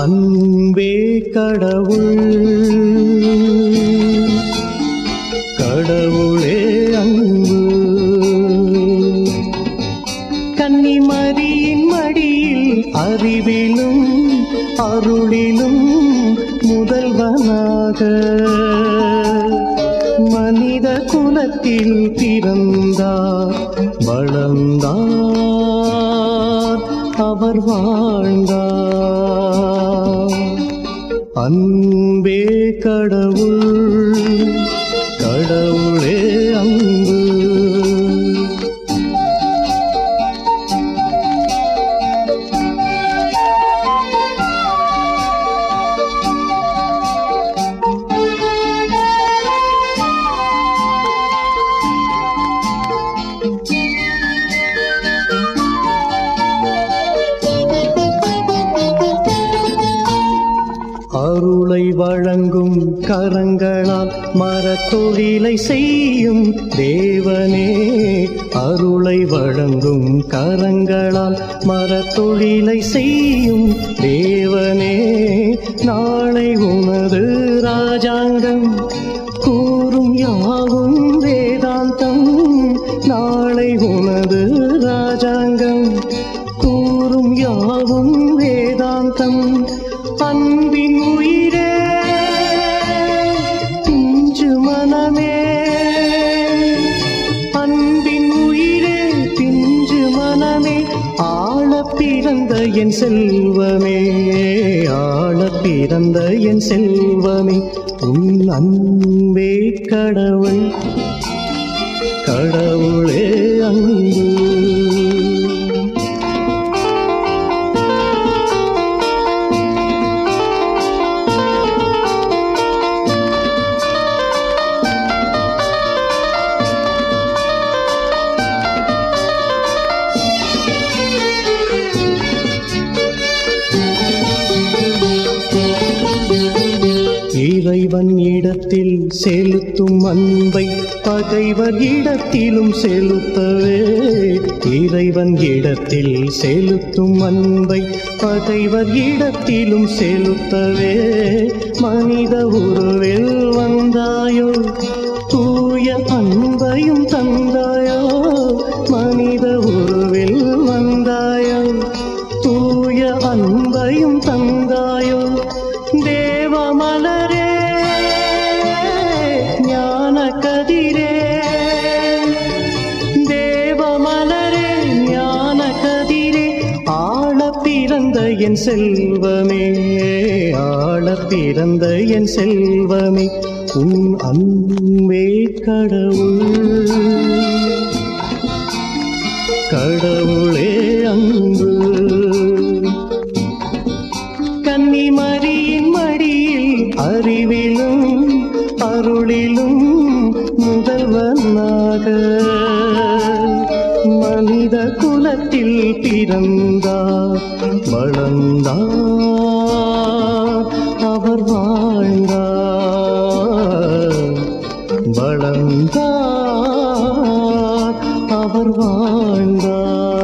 அன்பே கடவுள் கடவுளே அன்பு கன்னிமரியின் மடியில் அறிவிலும் அருளிலும் முதல்வனாக மனித குலத்தில் பிறந்தார் வளர்ந்தார் அவர் வாழ்ந்தார் அன்பே கடவுள் கடவுளே அன்பு அருளை வழங்கும் கரங்களால் மரத்தொழிலை செய்யும் தேவனே அருளை வழங்கும் கரங்களால் மரத்தொழிலை செய்யும் தேவனே நாளை உனது ராஜாங்கம் கூறும் யாவும் வேதாந்தம் நாளை உனது ராஜாங்கம் கூறும் யாவும் வேதாந்தம் அன்பின் உயிரே பிஞ்சு மனமே அன்பின் உயிரே பிஞ்சு மனமே ஆழ பிறந்த என் செல்வமே ஆழ பிறந்த என் செல்வமே உன் அன்பே கடவுள் கடவுளே அன்பு இறைவன் இடத்தில் செலுத்தும் அன்பை பகைவர் இடத்திலும் செலுத்தவே இறைவன் இடத்தில் செலுத்தும் அன்பை பகைவர் இடத்திலும் செலுத்தவே மனித உருவில் வந்தாயோ தூய அன்பையும் தந்தாயோ மனித உருவில் வந்தாயோ தூய அன்பையும் தந்தாயோ தேவ மலரே ஞான கதிரே தேவ மலரே ஞான கதிரே ஆழ பிறந்த என் செல்வமே ஆழ பிறந்த என் செல்வமே உன் அன்பே கடவுள் கடவுளே அன்பு கன்னிமரியின் மடியில் அறிவிலும் அருளிலும் முதல்வனாக மனித குலத்தில் பிறந்தார் வளர்ந்தார் அவர் வாழ்ந்தார் வளர்ந்தார் அவர் வாழ்ந்தார்